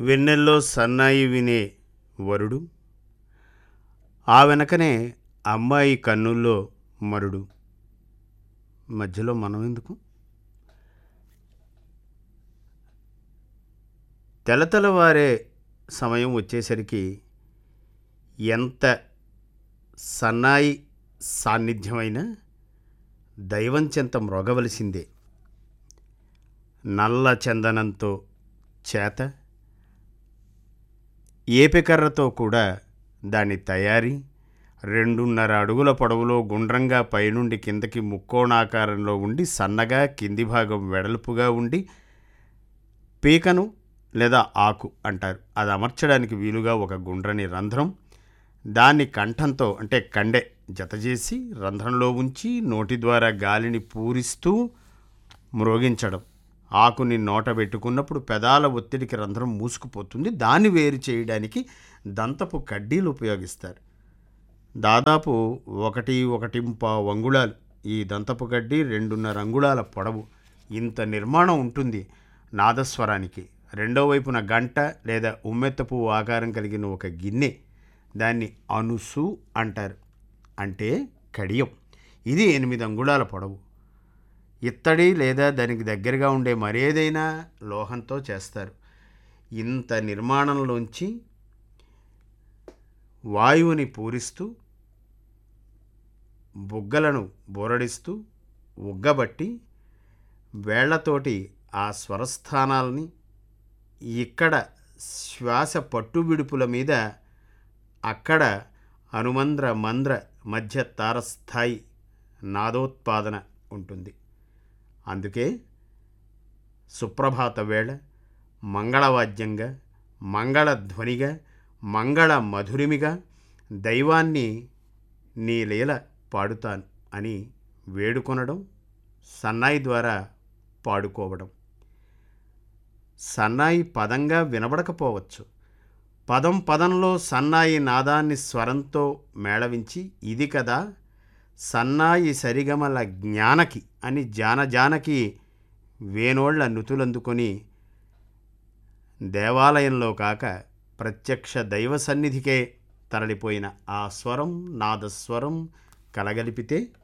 వెన్నెల్లో సన్నాయి వినే వరుడు ఆ వెనకనే అమ్మాయి కన్నుల్లో మరుడు మధ్యలో మనం ఎందుకు తెలతెలవారే సమయం వచ్చేసరికి ఎంత సన్నాయి సాన్నిధ్యమైనా దైవం చెంత మ్రొగవలసిందే నల్ల చందనంతో చేత ఏపెకర్రతో కూడా దాని తయారీ రెండున్నర అడుగుల పొడవులో గుండ్రంగా పైనుండి కిందకి ముక్కోణాకారంలో ఉండి సన్నగా కింది భాగం వెడల్పుగా ఉండి పీకను లేదా ఆకు అంటారు అది అమర్చడానికి వీలుగా ఒక గుండ్రని రంధ్రం దాన్ని కంఠంతో అంటే కండె జతచేసి రంధ్రంలో ఉంచి నోటి ద్వారా గాలిని పూరిస్తూ మ్రోగించడం ఆకుని నోట పెట్టుకున్నప్పుడు పెదాల ఒత్తిడికి రంధ్రం మూసుకుపోతుంది దాన్ని వేరు చేయడానికి దంతపు కడ్డీలు ఉపయోగిస్తారు దాదాపు ఒకటి ఒకటి అంగుళాలు ఈ దంతపు గడ్డి రెండున్నర అంగుళాల పొడవు ఇంత నిర్మాణం ఉంటుంది నాదస్వరానికి రెండో వైపున గంట లేదా ఉమ్మెత్త పువ్వు ఆకారం కలిగిన ఒక గిన్నె దాన్ని అనుసు అంటారు అంటే కడియం ఇది ఎనిమిది అంగుళాల పొడవు ఇత్తడి లేదా దానికి దగ్గరగా ఉండే మరేదైనా లోహంతో చేస్తారు ఇంత నిర్మాణంలోంచి వాయువుని పూరిస్తూ బుగ్గలను బోరడిస్తూ ఉగ్గబట్టి వేళ్లతోటి ఆ స్వరస్థానాల్ని ఇక్కడ శ్వాస పట్టు విడుపుల మీద అక్కడ అనుమంద్ర మంద్ర మధ్య తారస్థాయి నాదోత్పాదన ఉంటుంది అందుకే సుప్రభాత వేళ మంగళవాద్యంగా మంగళధ్వనిగా మంగళ మధురిమిగా దైవాన్ని నీ లీల పాడుతాను అని వేడుకొనడం సన్నాయి ద్వారా పాడుకోవడం సన్నాయి పదంగా వినబడకపోవచ్చు పదం పదంలో సన్నాయి నాదాన్ని స్వరంతో మేళవించి ఇది కదా సన్నాయి సరిగమల జ్ఞానకి అని జానజానకి వేనోళ్ల నుతులందుకొని దేవాలయంలో కాక ప్రత్యక్ష దైవ సన్నిధికే తరలిపోయిన ఆ స్వరం నాదస్వరం కలగలిపితే